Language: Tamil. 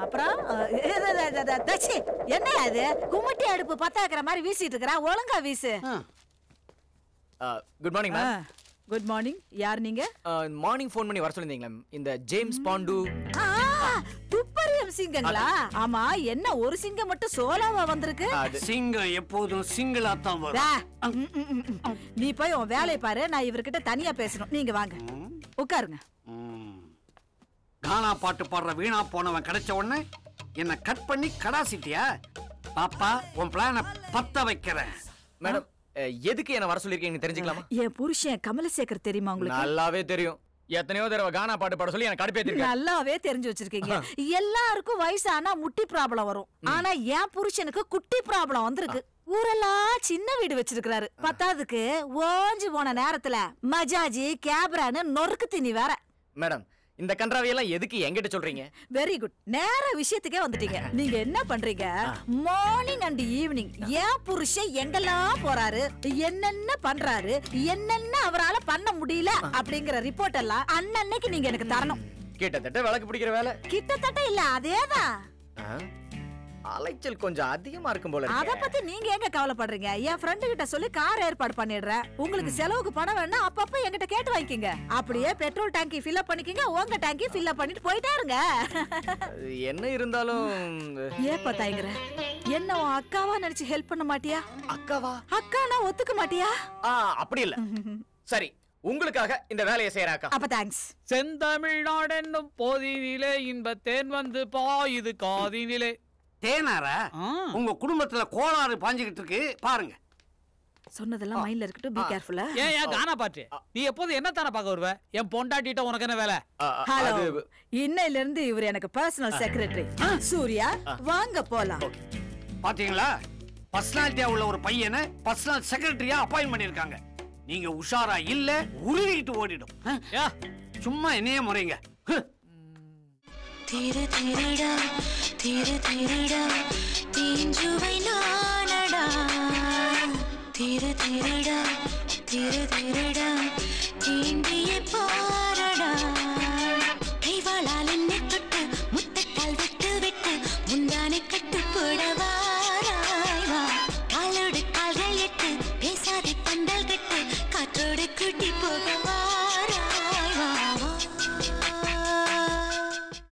அப்புறம் அஹ், இது, இது, இது, இது, தச்சி, என்ன அது கும்மிட்டி அடுப்பு பத்தாக்குற மாதிரி வீசிட்டு இருக்கறா ஒழுங்கா வீசு good morning ma'am good morning யார் நீங்க மார்னிங் ஃபோன் பண்ணி வர சொல்லியிருந்தீங்களே இந்த ஜேம்ஸ் பாண்டு ஆ, துப்பறியும் சிங்கங்களா ஆமா என்ன ஒரு சிங்கம் மட்டும் சோலாவா வந்திருக்கு அது சிங்கம் எப்போதும் சிங்கிளா தான் டா, வரும் ம், ம், ம், ம். நீ போய் உன் வேலையை பாரு நான் இவர்கிட்ட தனியா பேசணும் நீங்க வாங்க உட்காருங்க ம். கானா பாட்டு பாடுற வீணா போனவன் கிடைச்ச உடனே என்ன கட் பண்ணி கடாசிட்டியா பாப்பா உன் பிளான பத்த வைக்கிறேன் மேடம் எதுக்கு என்ன வர சொல்லியிருக்கீங்க தெரிஞ்சுக்கலாமா என் புருஷன் கமலசேகர் தெரியுமா உங்களுக்கு நல்லாவே தெரியும் எத்தனையோ தடவை கானா பாட்டு பாட சொல்லி எனக்கு கடுப்பேத்திருக்கேன் நல்லாவே தெரிஞ்சு வச்சிருக்கீங்க எல்லாருக்கும் வயசானா முட்டி ப்ராப்ளம் வரும் ஆனா என் புருஷனுக்கு குட்டி ப்ராப்ளம் வந்திருக்கு ஊரெல்லாம் சின்ன வீடு வச்சிருக்காரு பத்தாவதுக்கு ஓஞ்சு போன நேரத்துல மஜாஜி கேப்ரான்னு நொறுக்கு திணி வேற மேடம் இந்த கன்றாவையெல்லாம் எதுக்கு என்கிட்ட சொல்றீங்க வெரி குட் நேர விஷயத்துக்கே வந்துட்டீங்க நீங்க என்ன பண்றீங்க மார்னிங் அண்ட் ஈவினிங் ஏன் புருஷன் எங்கெல்லாம் போறாரு என்னென்ன பண்றாரு என்னென்ன அவரால பண்ண முடியல அப்படிங்கிற ரிப்போர்ட் எல்லாம் அன்னன்னைக்கு நீங்க எனக்கு தரணும் கிட்டத்தட்ட விளக்கு பிடிக்கிற வேலை கிட்டத்தட்ட இல்ல அதேதான் ஆ? அலைச்சல் கொஞ்சம் அதிகமா இருக்கும் போல அத இருக்கு பத்தி நீங்க எங்க கவலைப்படுறீங்க என் ஃப்ரெண்டு கிட்ட சொல்லி கார் ஏற்பாடு பண்ணிடுறேன் உங்களுக்கு செலவுக்கு பணம் வேணா அப்பப்ப என்கிட்ட கேட்டு வாங்கிக்கங்க அப்படியே பெட்ரோல் டேங்கி ஃபில் அப் பண்ணிக்கங்க உங்க டேங்கி ஃபில் அப் பண்ணிட்டு போயிட்டே இருங்க என்ன இருந்தாலும் ஏப்பா தயங்குற என்ன உன் அக்காவா நினைச்சு ஹெல்ப் பண்ண மாட்டியா அக்காவா அக்கானா ஒத்துக்க மாட்டியா ஆ அப்படி இல்ல சரி உங்களுக்காக இந்த வேலையை செய்யற அக்கா அப்ப தேங்க்ஸ் செந்தமிழ்நாடென்னும் போதினிலே இன்ப தேன் வந்து பாயுது காதினிலே தேனாரா ஆ. உங்க குடும்பத்துல கோளாறு பாஞ்சுக்கிட்டு இருக்கு பாருங்க சொன்னதெல்லாம் மைண்ட்ல இருக்கட்டும் பி கேர்ஃபுல்லா ஏன் ஏன் கானா பாட்டு நீ எப்போது என்ன தானே பார்க்க வருவ என் பொண்டாட்டிட்ட உனக்கு என்ன வேலை ஆ, ஆ, ஹலோ அது இன்னையில இருந்து இவர் எனக்கு பர்சனல் செக்ரட்டரி சூர்யா வாங்க போலாம் பாத்தீங்களா பர்சனாலிட்டியா உள்ள ஒரு பையனை பர்சனல் செக்ரட்டரியா அப்பாயின் பண்ணிருக்காங்க நீங்க உஷாரா இல்ல உருவிக்கிட்டு ஓடிடும் ஆ? ஏ சும்மா என்னையே முறைங்க ஹ். திரு திருடா திரு திருடா தீஞ்சுவை நானடா திரு திருடா திரு திருடா தீண்டிய பாரடா கைவாளால் என்னை